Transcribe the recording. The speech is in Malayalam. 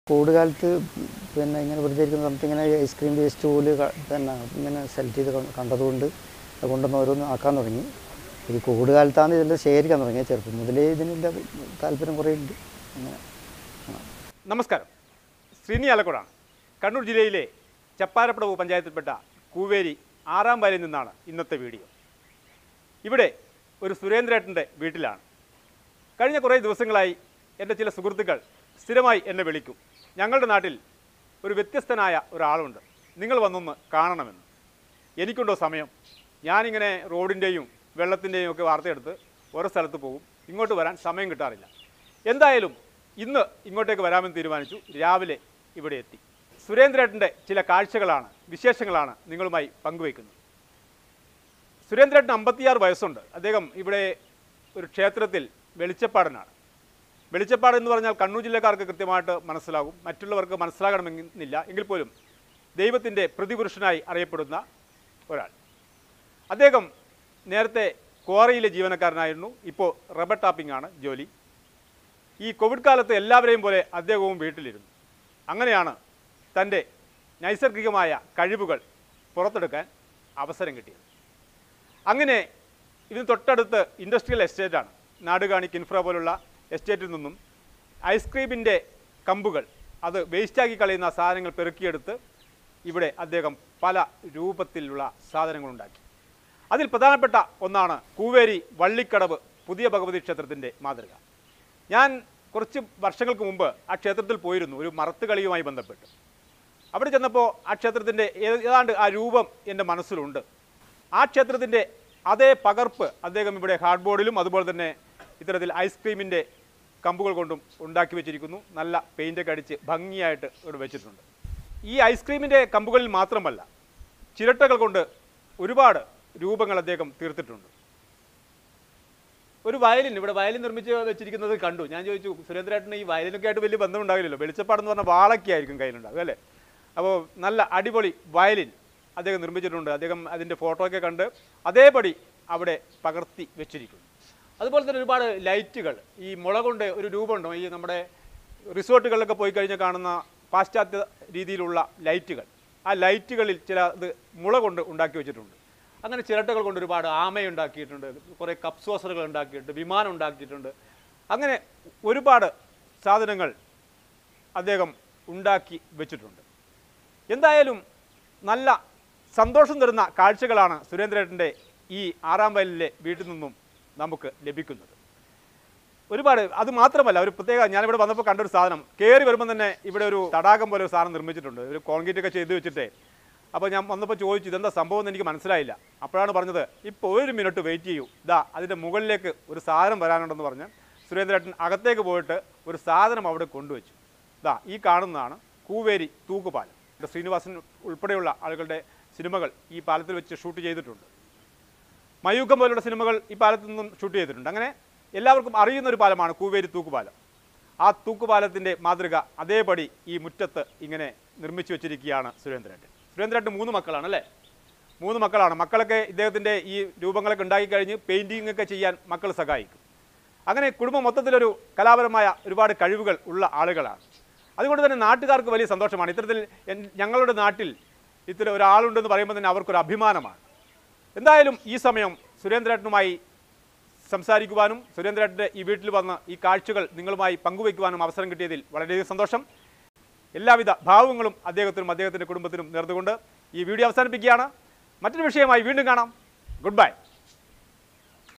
കോവിഡ് കാലത്ത് പിന്നെ ഇങ്ങനെ വെറുതെ ഇരിക്കുന്ന സമയത്ത് ഇങ്ങനെ ഐസ്ക്രീം വേസ്റ്റ് പോലെ ക- പിന്നെ ഇങ്ങനെ സെലക്ട് ചെയ്ത് ക- കണ്ടതുകൊണ്ട് അത് കൊണ്ടുവന്ന് ഓരോന്ന് ആക്കാൻ തുടങ്ങി ഈ കോവിഡ് കാലത്താണ് ഇതിൻ്റെ ശേഖരിക്കാൻ തുടങ്ങിയത് ചെറുപ്പം മുതലേ ഇതിൻ്റെ താല്പര്യം കുറേ ഉണ്ട് അങ്ങനെ ആ. നമസ്കാരം ശ്രീനി ആലക്കോടാണ് കണ്ണൂർ ജില്ലയിലെ ചപ്പാരപ്പടവ് പഞ്ചായത്തിൽപ്പെട്ട കൂവേരി ആറാം വയലിൽ നിന്നാണ് ഇന്നത്തെ വീഡിയോ ഇവിടെ ഒരു സുരേന്ദ്രേട്ടൻ്റെ വീട്ടിലാണ് കഴിഞ്ഞ കുറേ ദിവസങ്ങളായി എൻ്റെ ചില സുഹൃത്തുക്കൾ സ്ഥിരമായി എന്നെ വിളിക്കും ഞങ്ങളുടെ നാട്ടിൽ ഒരു വ്യത്യസ്തനായ ഒരാളുണ്ട് നിങ്ങൾ വന്നൊന്ന് കാണണമെന്ന് എനിക്കുണ്ടോ സമയം ഞാനിങ്ങനെ റോഡിൻ്റെയും വെള്ളത്തിൻ്റെയും ഒക്കെ വാർത്തയെടുത്ത് ഓരോ സ്ഥലത്ത് പോകും ഇങ്ങോട്ട് വരാൻ സമയം കിട്ടാറില്ല എന്തായാലും ഇന്ന് ഇങ്ങോട്ടേക്ക് വരാമെന്ന് തീരുമാനിച്ചു രാവിലെ ഇവിടെ എത്തി സുരേന്ദ്രേട്ടൻ്റെ ചില കാഴ്ചകളാണ് വിശേഷങ്ങളാണ് നിങ്ങളുമായി പങ്കുവയ്ക്കുന്നത് സുരേന്ദ്രേട്ടന് അമ്പത്തിയാറ് വയസ്സുണ്ട് അദ്ദേഹം ഇവിടെ ഒരു ക്ഷേത്രത്തിൽ വെളിച്ചപ്പാടനാണ് വെളിച്ചപ്പാട് എന്ന് പറഞ്ഞാൽ കണ്ണൂർ ജില്ലക്കാർക്ക് കൃത്യമായിട്ട് മനസ്സിലാകും മറ്റുള്ളവർക്ക് മനസ്സിലാകണമെന്നില്ല എങ്കിൽ പോലും ദൈവത്തിൻ്റെ പ്രതിപുരുഷനായി അറിയപ്പെടുന്ന ഒരാൾ അദ്ദേഹം നേരത്തെ ക്വാറിയിലെ ജീവനക്കാരനായിരുന്നു ഇപ്പോൾ റബ്ബർ ടാപ്പിംഗ് ആണ് ജോലി ഈ കോവിഡ് കാലത്ത് എല്ലാവരെയും പോലെ അദ്ദേഹവും വീട്ടിലിരുന്നു അങ്ങനെയാണ് തൻ്റെ നൈസർഗികമായ കഴിവുകൾ പുറത്തെടുക്കാൻ അവസരം കിട്ടിയത് അങ്ങനെ ഇതിന് തൊട്ടടുത്ത് ഇൻഡസ്ട്രിയൽ എസ്റ്റേറ്റാണ് നാടുകാണി കിൻഫ്ര പോലുള്ള എസ്റ്റേറ്റിൽ നിന്നും ഐസ്ക്രീമിൻ്റെ കമ്പുകൾ അത് വേസ്റ്റാക്കി കളയുന്ന സാധനങ്ങൾ പെറുക്കിയെടുത്ത് ഇവിടെ അദ്ദേഹം പല രൂപത്തിലുള്ള സാധനങ്ങളുണ്ടാക്കി അതിൽ പ്രധാനപ്പെട്ട ഒന്നാണ് കൂവേരി വള്ളിക്കടവ് പുതിയ ഭഗവതി ക്ഷേത്രത്തിൻ്റെ മാതൃക ഞാൻ കുറച്ച് വർഷങ്ങൾക്ക് മുമ്പ് ആ ക്ഷേത്രത്തിൽ പോയിരുന്നു ഒരു മറത്ത് കളിയുമായി ബന്ധപ്പെട്ട് അവിടെ ചെന്നപ്പോൾ ആ ക്ഷേത്രത്തിൻ്റെ ഏ- ഏതാണ്ട് ആ രൂപം എൻ്റെ മനസ്സിലുണ്ട് ആ ക്ഷേത്രത്തിൻ്റെ അതേ പകർപ്പ് അദ്ദേഹം ഇവിടെ ഹാർഡ് ബോർഡിലും അതുപോലെ തന്നെ ഇത്തരത്തിൽ ഐസ്ക്രീമിൻ്റെ കമ്പുകൾ കൊണ്ടും ഉണ്ടാക്കി വെച്ചിരിക്കുന്നു നല്ല പെയിൻ്റൊക്കെ അടിച്ച് ഭംഗിയായിട്ട് ഇവിടെ വെച്ചിട്ടുണ്ട് ഈ ഐസ്ക്രീമിൻ്റെ കമ്പുകളിൽ മാത്രമല്ല ചിരട്ടകൾ കൊണ്ട് ഒരുപാട് രൂപങ്ങൾ അദ്ദേഹം തീർത്തിട്ടുണ്ട് ഒരു വയലിൻ ഇവിടെ വയലിൻ നിർമ്മിച്ച് വെച്ചിരിക്കുന്നത് കണ്ടു ഞാൻ ചോദിച്ചു സുരേന്ദ്രേട്ടന് ഈ വയലിനൊക്കെ ആയിട്ട് വലിയ ബന്ധമുണ്ടാകില്ലല്ലോ വെളിച്ചപ്പാടെന്ന് പറഞ്ഞാൽ വാളൊക്കെയായിരിക്കും കയ്യിലുണ്ടാകും അല്ലേ അപ്പോൾ നല്ല അടിപൊളി വയലിൻ അദ്ദേഹം നിർമ്മിച്ചിട്ടുണ്ട് അദ്ദേഹം അതിൻ്റെ ഫോട്ടോ ഒക്കെ കണ്ട് അതേപടി അവിടെ പകർത്തി വെച്ചിരിക്കുന്നു അതുപോലെ തന്നെ ഒരുപാട് ലൈറ്റുകൾ ഈ മുള കൊണ്ട് ഒരു രൂപമുണ്ടോ ഈ നമ്മുടെ റിസോർട്ടുകളിലൊക്കെ പോയി കഴിഞ്ഞാൽ കാണുന്ന പാശ്ചാത്യ രീതിയിലുള്ള ലൈറ്റുകൾ ആ ലൈറ്റുകളിൽ ചില ഇത് മുള കൊണ്ട് ഉണ്ടാക്കി വെച്ചിട്ടുണ്ട് അങ്ങനെ ചിരട്ടകൾ കൊണ്ട് ഒരുപാട് ആമയുണ്ടാക്കിയിട്ടുണ്ട് കുറേ കപ്സോസറുകൾ ഉണ്ടാക്കിയിട്ടുണ്ട് വിമാനം ഉണ്ടാക്കിയിട്ടുണ്ട് അങ്ങനെ ഒരുപാട് സാധനങ്ങൾ അദ്ദേഹം ഉണ്ടാക്കി വെച്ചിട്ടുണ്ട് എന്തായാലും നല്ല സന്തോഷം തരുന്ന കാഴ്ചകളാണ് സുരേന്ദ്രേട്ടൻ്റെ ഈ ആറാം വയലിലെ വീട്ടിൽ നിന്നും നമുക്ക് ലഭിക്കുന്നത് ഒരുപാട് അത് മാത്രമല്ല ഒരു പ്രത്യേക ഞാനിവിടെ വന്നപ്പോൾ കണ്ടൊരു സാധനം കയറി വരുമ്പോൾ തന്നെ ഇവിടെ ഒരു തടാകം പോലെ ഒരു സാധനം നിർമ്മിച്ചിട്ടുണ്ട് ഒരു കോൺക്രീറ്റ് ഒക്കെ ചെയ്ത് വെച്ചിട്ടേ അപ്പോൾ ഞാൻ വന്നപ്പോൾ ചോദിച്ചു ഇതെന്താ സംഭവം എന്ന് എനിക്ക് മനസ്സിലായില്ല അപ്പോഴാണ് പറഞ്ഞത് ഇപ്പോൾ ഒരു മിനിറ്റ് വെയിറ്റ് ചെയ്യൂ ഇതാ അതിൻ്റെ മുകളിലേക്ക് ഒരു സാധനം വരാനുണ്ടെന്ന് പറഞ്ഞ് സുരേന്ദ്രേട്ടൻ അകത്തേക്ക് പോയിട്ട് ഒരു സാധനം അവിടെ കൊണ്ടുവച്ചു ഇതാ ഈ കാണുന്നതാണ് കൂവേരി തൂക്കുപാലം ഇവിടെ ശ്രീനിവാസൻ ഉൾപ്പെടെയുള്ള ആളുകളുടെ സിനിമകൾ ഈ പാലത്തിൽ വെച്ച് ഷൂട്ട് ചെയ്തിട്ടുണ്ട് മയൂക്കം പോലുള്ള സിനിമകൾ ഈ പാലത്തു നിന്നും ഷൂട്ട് ചെയ്തിട്ടുണ്ട് അങ്ങനെ എല്ലാവർക്കും അറിയുന്ന ഒരു പാലമാണ് കൂവേരി തൂക്കുപാലം ആ തൂക്കുപാലത്തിൻ്റെ മാതൃക അതേപടി ഈ മുറ്റത്ത് ഇങ്ങനെ നിർമ്മിച്ചു വെച്ചിരിക്കുകയാണ് സുരേന്ദ്രേട്ടൻ സുരേന്ദ്രേട്ടൻ മൂന്ന് മക്കളാണ് അല്ലേ മൂന്ന് മക്കളാണ് മക്കളൊക്കെ ഇദ്ദേഹത്തിൻ്റെ ഈ രൂപങ്ങളൊക്കെ ഉണ്ടാക്കി കഴിഞ്ഞ് പെയിൻറ്റിംഗ് ഒക്കെ ചെയ്യാൻ മക്കൾ സഹായിക്കും അങ്ങനെ കുടുംബം മൊത്തത്തിലൊരു കലാപരമായ ഒരുപാട് കഴിവുകൾ ഉള്ള ആളുകളാണ് അതുകൊണ്ട് തന്നെ നാട്ടുകാർക്ക് വലിയ സന്തോഷമാണ് ഇത്തരത്തിൽ എൻ- ഞങ്ങളുടെ നാട്ടിൽ ഇത്തരം ഒരാളുണ്ടെന്ന് പറയുമ്പോൾ തന്നെ അവർക്കൊരു അഭിമാനമാണ് എന്തായാലും ഈ സമയം സുരേന്ദ്രേട്ടനുമായി സംസാരിക്കുവാനും സുരേന്ദ്രേട്ടൻ്റെ ഈ വീട്ടിൽ വന്ന് ഈ കാഴ്ചകൾ നിങ്ങളുമായി പങ്കുവയ്ക്കുവാനും അവസരം കിട്ടിയതിൽ വളരെയധികം സന്തോഷം എല്ലാവിധ ഭാവങ്ങളും അദ്ദേഹത്തിനും അദ്ദേഹത്തിൻ്റെ കുടുംബത്തിനും നേർന്നുകൊണ്ട് ഈ വീഡിയോ അവസാനിപ്പിക്കുകയാണ് മറ്റൊരു വിഷയമായി വീണ്ടും കാണാം ഗുഡ് ബൈ